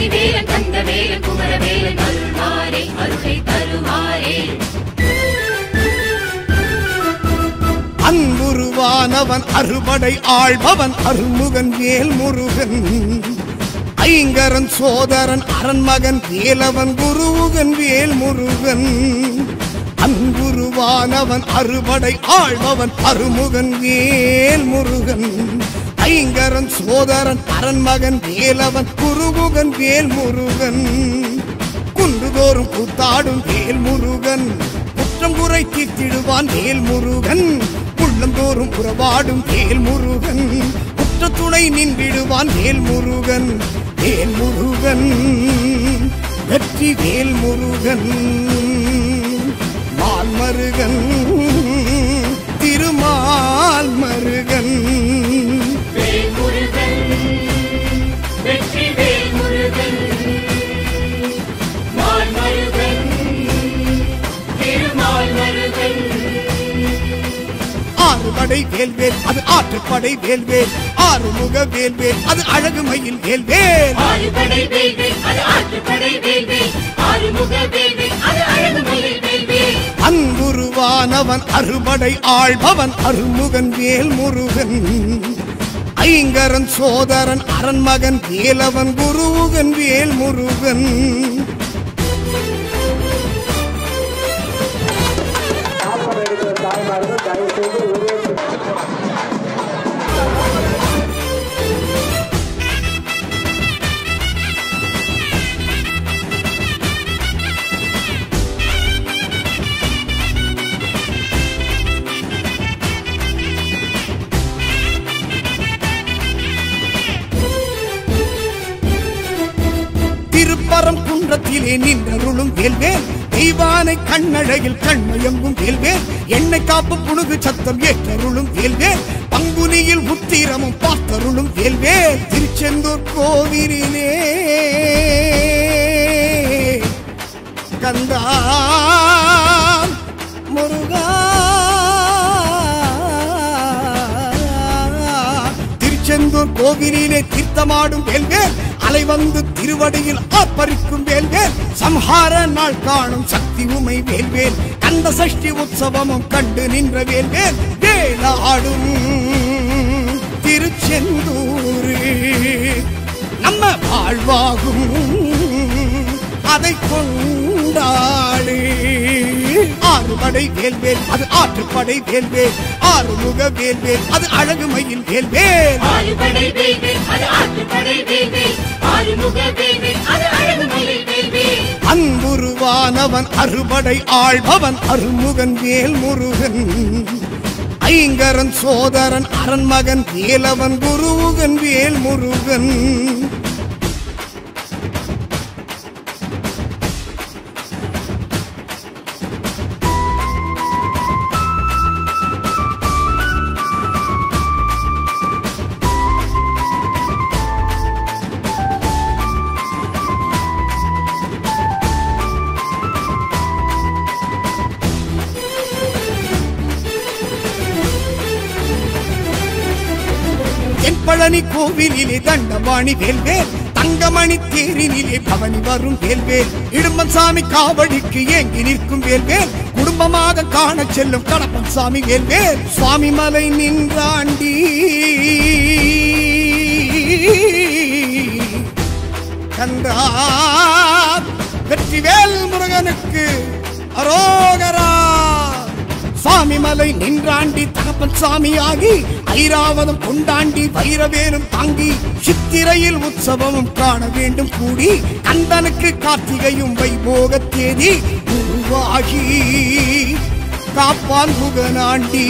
வெற்றி வேலன் தந்த வேலன் குமர வேலன் அருள்வாரே அருகை தருவாரே அன்புருவானவன் அறுபடை ஆள்பவன் அருமுகன் வேல் முருகன் ஐங்கரன் சோதரன் அரண்மகன் வேலவன் குருவுகன் வேல் முருகன் அன்புருவானவன் அறுபடை ஆள்பவன் அருமுகன் வேல் முருகன் ஐங்கரன் சோதரன் அரண்மகன் வேலவன் குருவுகன் வேல் முருகன் குன்றுதோறும் கூத்தாடும் வேல் முருகன் குற்றம் குறை தீர்த்திடுவான் வேல் முருகன் உள்ளந்தோறும் உறவாடும் வேல் முருகன் குற்ற துணை நின்றிடுவான் வேல் முருகன் வேல் முருகன் வெற்றி வேல் முருகன் மால் மருகன் திருமால் மருகன் வேல் முருகன் வெற்றி வேல் முருகன் மால் மருகன் திருமால் மருகன் ஆறு படை வேல்வேல் அது ஆற்றுப்படை வேல்வேல் ஆறு முக வேல்வேல் அது அழகு மயில் வேல்வேல் ஆறு படை வேல்வேல் அது ஆற்றுப்படை வேல்வேல் ஆறு முக வேல்வேல் அது அழகு மயில் வேல்வேல் அன்புருவானவன் அறுபடை ஆள்பவன் அருமுகன் வேல் முருகன் ஐங்கரன் சோதரன் அரண்மகன் வேலவன் குருவுகன் வேல் முருகன் ஆப்பம் எடுக்கிற தாய்மார்கள் தயவு செய்து ஒரே திருப்பரம் குன்றத்திலே நின்றருளும் வேல்வேல் தெய்வானை கண்ணழகில் கண்மயங்கும் வேல்வேல் எண்ணெய் காப்பு புணுகு சத்தம் ஏற்றருளும் வேல்வேல் பங்குனியில் உத்திரமும் பார்த்தருளும் வேல்வேல் திருச்செந்தூர் கோவிலிலே கந்தா முருகா திருச்செந்தூர் கோவிலிலே தீர்த்தமாடும் வேல்வேல் அலை வந்து திருவடியில் ஆப்பரிக்கும் வேல்வேல் சம்ஹார நாள் காணும் சக்தி உமை வேல்வேல் கந்த சஷ்டி உற்சவமும் கண்டு நின்ற வேல்வேல் வேலாடும் திருச்செந்தூர் நம்ம வாழ்வாகும் அதை கொண்டாடு ஆறுபடை வேல்வேல் அது ஆற்றுப்படை வேல்வேல் ஆறுமுக வேல்வேல் அது அழகு மயில் வேல்வேல் ஆறு படை வேல்வேல் அது ஆற்றுப்படை வேல்வேல் ஆறு முக வேல்வேல் அது அழகு மயில் வேல்வேல் அன்புருவானவன் அறுபடை ஆள்பவன் அருமுகன் வேல் முருகன் ஐங்கரன் சோதரன் அரண்மகன் வேலவன் குருவுகன் வேல் முருகன் தென்பழனி கோவிலிலே தண்டபாணி வேல்வேல் தங்கமணி தேரினிலே பவனி வரும் வேல்வேல் இடும்பன் சாமி காவடிக்கு ஏங்கி நிற்கும் வேல்வேல் குடும்பமாக காணச் செல்லும் கடப்பன் சாமி வேல்வேல் சுவாமி மலை நின்றாண்டி கந்தா வெற்றிவேல் முருகனுக்கு அரோகரா சாமி மலை நின்றாண்டி தகப்பன் சாமியாகி ஐராவதம் கொண்டாண்டி வைரவேலும் தாங்கி சித்திரையில் உற்சவமும் காண வேண்டும் கூடி கந்தனுக்கு கார்த்திகையும் வைபோக தேதி உருவாகி காப்பான் முகனாண்டி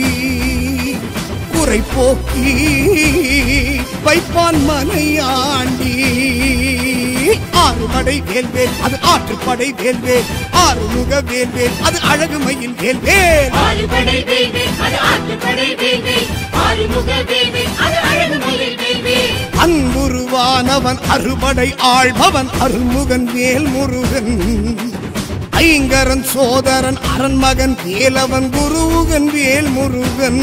குறை போக்கி வைப்பான் மனையாண்டி ஆறு படை வேல்வேல் அது ஆற்றுப்படை வேல்வேல் ஆறு முக வேல்வேல் அது அழகு மயில் வேல்வேல் ஆறு படை வேல்வேல் அது ஆற்றுப்படை வேல்வேல் ஆறு முக வேல்வேல் அது அழகு மயில் வேல்வேல் அன்புருவானவன் அறுபடை ஆள்பவன் அருமுகன் வேல் முருகன் ஐங்கரன் சோதரன் அரண்மகன் வேலவன் குருவுகன் வேல் முருகன்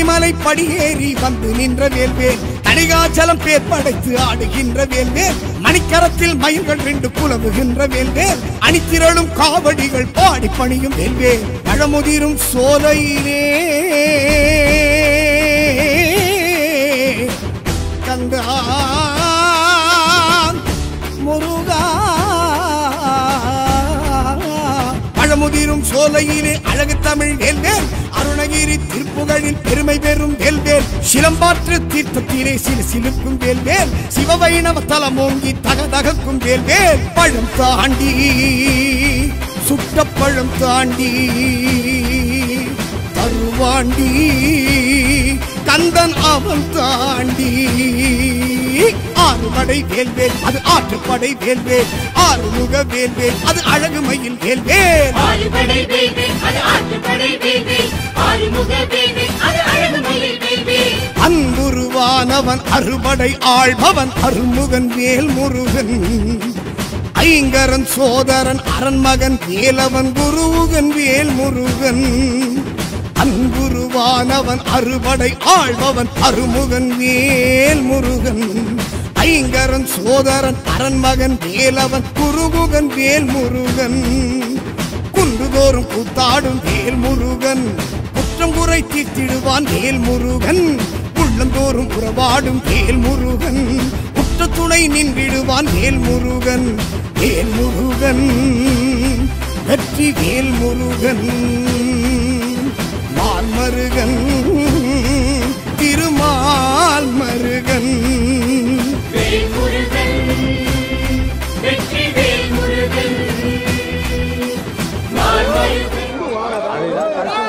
பனிமலை படியேறி வந்து நின்ற வேல்வேல் தனிகாச்சலம் பேர் படைத்து ஆடுகின்ற வேல்வேல் மணிக்கரத்தில் மயில்கள் ரெண்டு குலவுகின்ற வேல்வேல் அணித்திரளும் காவடிகள் பாடி பணியும் வேல்வேல் பழமுதிரும் சோலையிலே கந்தா முருகா பழமுதிரும் சோலையிலே அழகு தமிழ் வேல்வேல் அருணகிரி திருப்புகழில் பெருமை பெறும் வேல்வேல் சிலம்பாற்று தீர்த்தத்திலே சிறு சிலுக்கும் வேல்வேல் சிவவைணவ தலமோங்கி தகதகக்கும் வேல்வேல் பழம் தாண்டி சுட்ட பழம் தாண்டி தருவாண்டி கந்தன் அவன் தாண்டி ஆறுபடை வேல்வேல் அது ஆற்றுப்படை வேல்வேல் ஆறுமுக வேல்வேல் அது அழகு மயில் வேல்வேல் ஆறுபடை வேல்வேல் அது ஆற்றுப்படை வேல்வேல் ஆறுமுக வேல்வேல் அது அழகு மயில் வேல்வேல் அன்புருவானவன் அறுபடை ஆள்பவன் அருமுகன் வேல் முருகன் ஐங்கரன் சோதரன் அரண்மகன் வேலவன் குருவுகன் வேல் முருகன் அன்புருவானவன் அறுபடை ஆள்பவன் அருமுகன் வேல் முருகன் ஐங்கரன் சோதரன் அரண்மகன் வேலவன் குருமுகன் வேல் முருகன் குன்றுதோறும் கூத்தாடும் வேல் முருகன் குற்றம் குறை தீர்த்திடுவான் வேல் முருகன் உள்ளந்தோறும் உறவாடும் வேல் முருகன் உற்ற துணை நின்றிடுவான் வேல் முருகன் வேல் முருகன் வெற்றி வேல் முருகன் மால் மருகன் திருமால் மருகன் வேல் முருகன் வெற்றி வேல் முருகன் நாள் முருகன்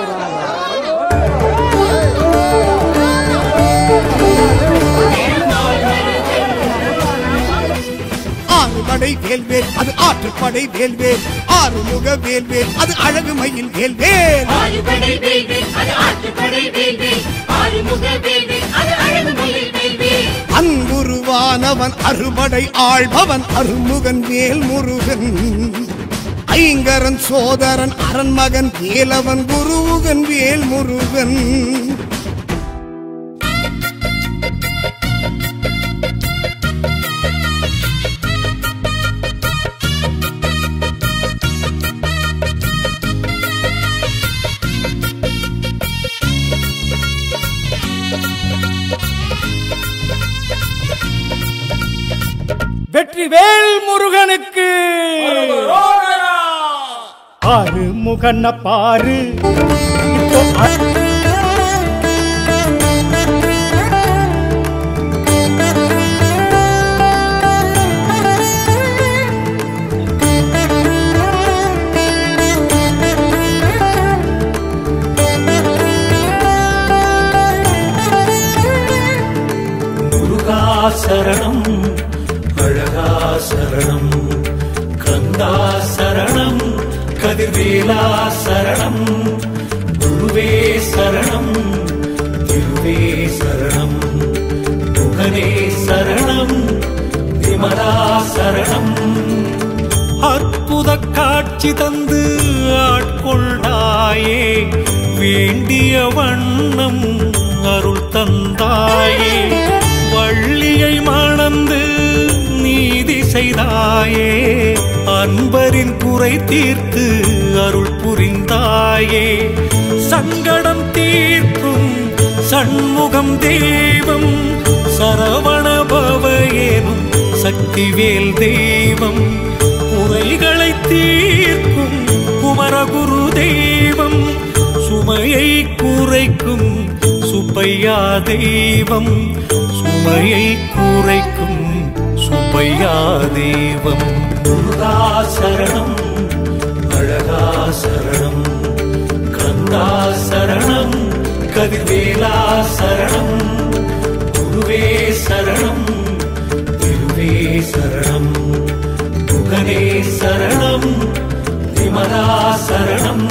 ஆறு படை வேல்வேல் அது ஆற்றுப்படை வேல்வேல் ஆறு முக வேல்வேல் அது அழகு மயில் வேல்வேல் ஆறுபடை வேல்வேல் அது ஆற்றுப்படை வேல்வேல் ஆறுமுக வேல்வேல் அது அழகு மயில் வேல்வேல் அன்புருவானவன் அறுபடை ஆள்பவன் அருமுகன் வேல் முருகன் ஐங்கரன் சோதரன் அரண்மகன் வேலவன் குருவுகன் வேல் முருகன் வெற்றிவேல் முருகனுக்கு ஆறு முகன பாரு இப்போ அ- முருகா சரணம் அழகா சரணம் கந்தா சரணம் கதிர்வேலா சரணம் குருவே சரணம் திருவே சரணம் முகனே சரணம் விமலா சரணம் அற்புத காட்சி தந்து ஆட்கொண்டாயே வேண்டிய வண்ணம் அருள் தந்தாயே வள்ளியை மணந்து நீதி செய்தாயே அன்பரின் குறை தீர்த்து அருள் புரிந்தாயே சங்கடம் தீர்க்கும் சண்முகம் தெய்வம் சரவண பவ எனும் சக்திவேல் தெய்வம் குறைகளை தீர்க்கும் குமரகுரு தெய்வம் சுமையை குறைக்கும் சுப்பையா தெய்வம் சுமையை குறைக்கும் சுப்பையா தெய்வம் முருகா சரணம் அழகா சரணம் கந்தா சரணம் கதிர்வேலா சரணம் குருவே சரணம் திருவே சரணம் முகனே சரணம் விமலா சரணம்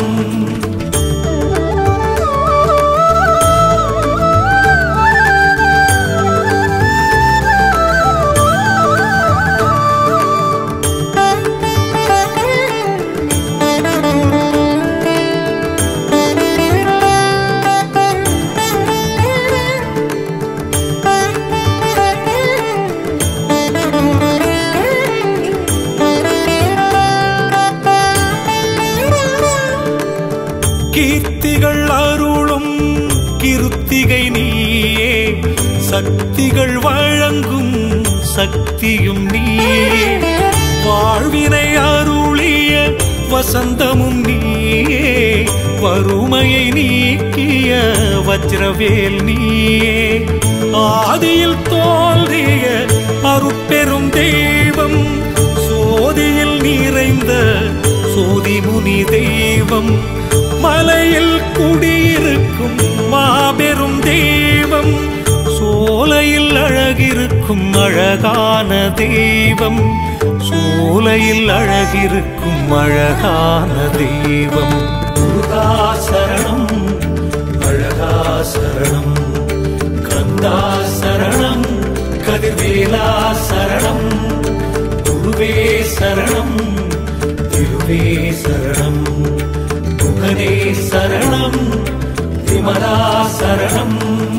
கீர்த்திகள் அருளும் கிருத்திகை நீயே சக்திகள் வழங்கும் சக்தியும் நீயே வாழ்வினை அருளிய வசந்தமும் நீயே வறுமையை நீக்கிய வஜ்ரவேல் நீயே ஆதியில் தோன்றிய அருட்பெரும் தெய்வம் சோதியில் நிறைந்த சோதிமுனி தெய்வம் மலையில் குடியிருக்கும் மாபெரும் தெய்வம் சோலையில் அழகிருக்கும் அழகான தெய்வம் சோலையில் அழகிருக்கும் அழகான தெய்வம் முருகா சரணம் அழகா சரணம் கந்தா சரணம் கதிர்வேலா சரணம் குருவே சரணம் திருவே சரணம் முகனே சரணம் விமலா சரணம்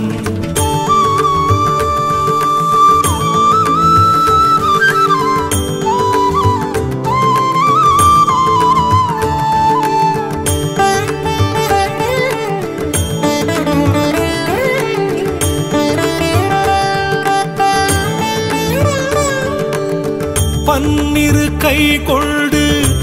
பன்னிரு கை கொண்டு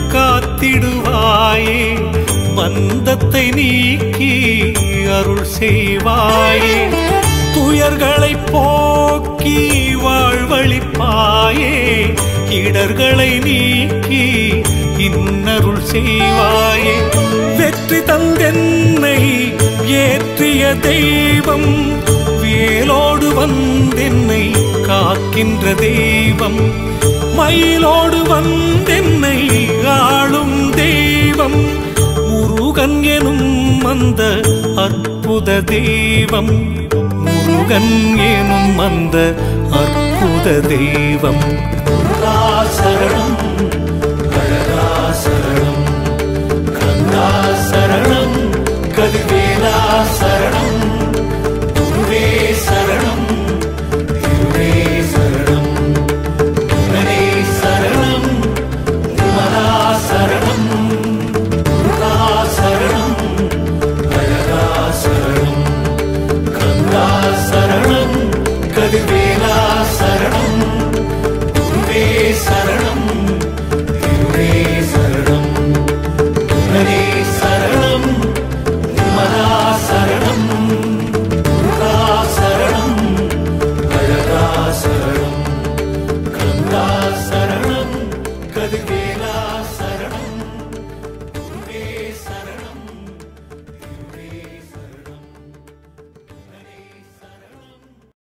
காத்திடுவாயே பந்தத்தை நீக்கி அருள் செய்வாயே துயர்களை போக்கி வாழ்வழிப்பாயே இடர்களை நீக்கி இன்னருள் செய்வாயே வெற்றி தந்தென்னை ஏற்றிய தெய்வம் வேலோடு வந்தென்னை காக்கின்ற தெய்வம் மயிலோடு வந்தென்னை ஆளும் தெய்வம் முருகன் எனும் அந்த அற்புத தெய்வம் முருகன் எனும் அந்த அற்புத தெய்வம் முருகா சரணம் அழகா சரணம் கந்தா சரணம் கதிர்வேலா சரணம் குருவே சரணம் திருவே சரணம் முருகனே சரணம் விமலா சரணம் முருகா சரணம் அழகா சரணம் கந்தா சரணம் கதிர்வேலா சரணம் குருவே சரணம் திருவே சரணம் முருகனே சரணம் விமலா சரணம் முருகா சரணம் அழகா சரணம் கந்தா சரணம் கதிர்வேலா சரணம் குருவே சரணம் திருவே சரணம் முருகனே சரணம்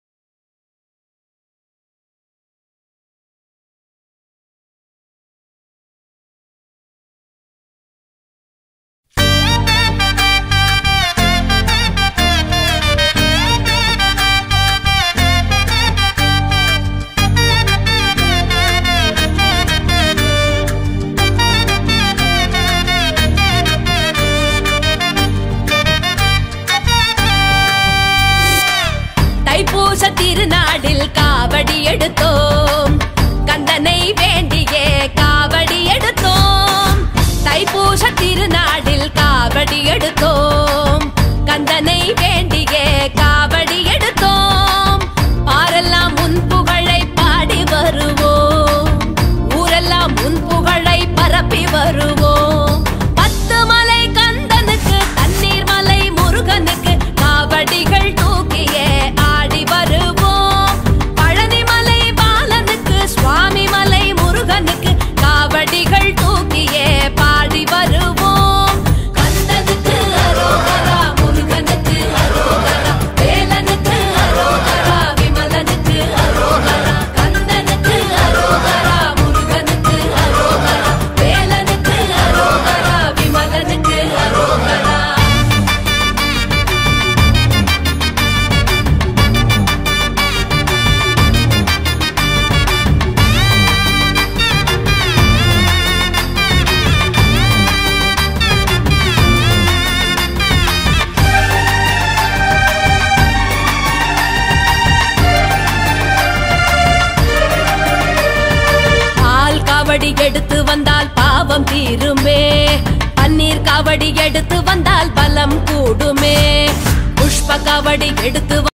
தைப்பூச திருநாடில் காவடி எடுத்தோம் கந்தனை வேண்டியே காவடி எடுத்தோம் தைப்பூச திருநாடில் காவடி எடுத்தோம் கந்தனை வேண்டியே காவடி எடுத்தோம் பாரெல்லாம் உன் புகழை பாடி வருவோம் ஊரெல்லாம் உன் புகழை பரப்பி வருவோம் பத்து மலை கந்தனுக்கு தண்ணீர் மலை முருகனுக்கு காவடிகள் தூக்கியே ஆடி வருவோம் பழனிமலை பாலனுக்கு சுவாமி மலை முருகனுக்கு காவடிகள் தூக்கியே பாடி வருவோம் கந்தனுக்கு அரோகரா முருகனுக்கு அரோகரா வேலனுக்கு அரோகரா விமலனுக்கு அரோகரா கந்தனுக்கு அரோகரா முருகனுக்கு அரோகரா வேலனுக்கு அரோகரா விமலனுக்கு அரோகரா பால் காவடி எடுத்து வந்தால் பாவம் தீருமே பன்னீர் காவடி எடுத்து வந்தால் பலம் கூடுமே புஷ்ப காவடி எடுத்து